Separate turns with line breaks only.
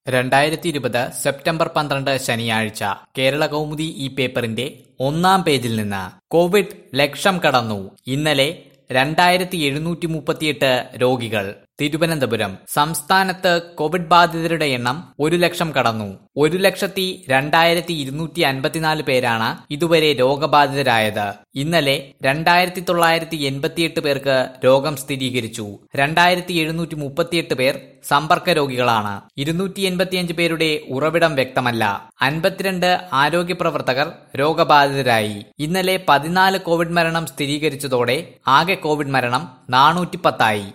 രണ്ടായിരത്തി ഇരുപത് സെപ്റ്റംബർ പന്ത്രണ്ട് ശനിയാഴ്ച കേരള കൗമുദി ഈ പേപ്പറിന്റെ ഒന്നാം പേജിൽ നിന്ന് കോവിഡ് ലക്ഷം കടന്നു ഇന്നലെ രണ്ടായിരത്തി എഴുന്നൂറ്റി മുപ്പത്തിയെട്ട് രോഗികൾ തിരുവനന്തപുരം സംസ്ഥാനത്ത് കോവിഡ് ബാധിതരുടെ എണ്ണം ഒരു ലക്ഷം കടന്നു ഒരു ലക്ഷത്തി രണ്ടായിരത്തി ഇരുന്നൂറ്റി അൻപത്തിനാല് പേരാണ് ഇതുവരെ രോഗബാധിതരായത് ഇന്നലെ രണ്ടായിരത്തി തൊള്ളായിരത്തി എൺപത്തിയെട്ട് പേർക്ക് രോഗം സ്ഥിരീകരിച്ചു രണ്ടായിരത്തി എഴുന്നൂറ്റി മുപ്പത്തിയെട്ട് പേർ സമ്പർക്ക രോഗികളാണ് ഇരുന്നൂറ്റി എൺപത്തിയഞ്ച് പേരുടെ ഉറവിടം വ്യക്തമല്ല അൻപത്തിരണ്ട് ആരോഗ്യ പ്രവർത്തകർ രോഗബാധിതരായി ഇന്നലെ പതിനാല് കോവിഡ് മരണം സ്ഥിരീകരിച്ചതോടെ ആകെ കോവിഡ് മരണം നാനൂറ്റി പത്തായി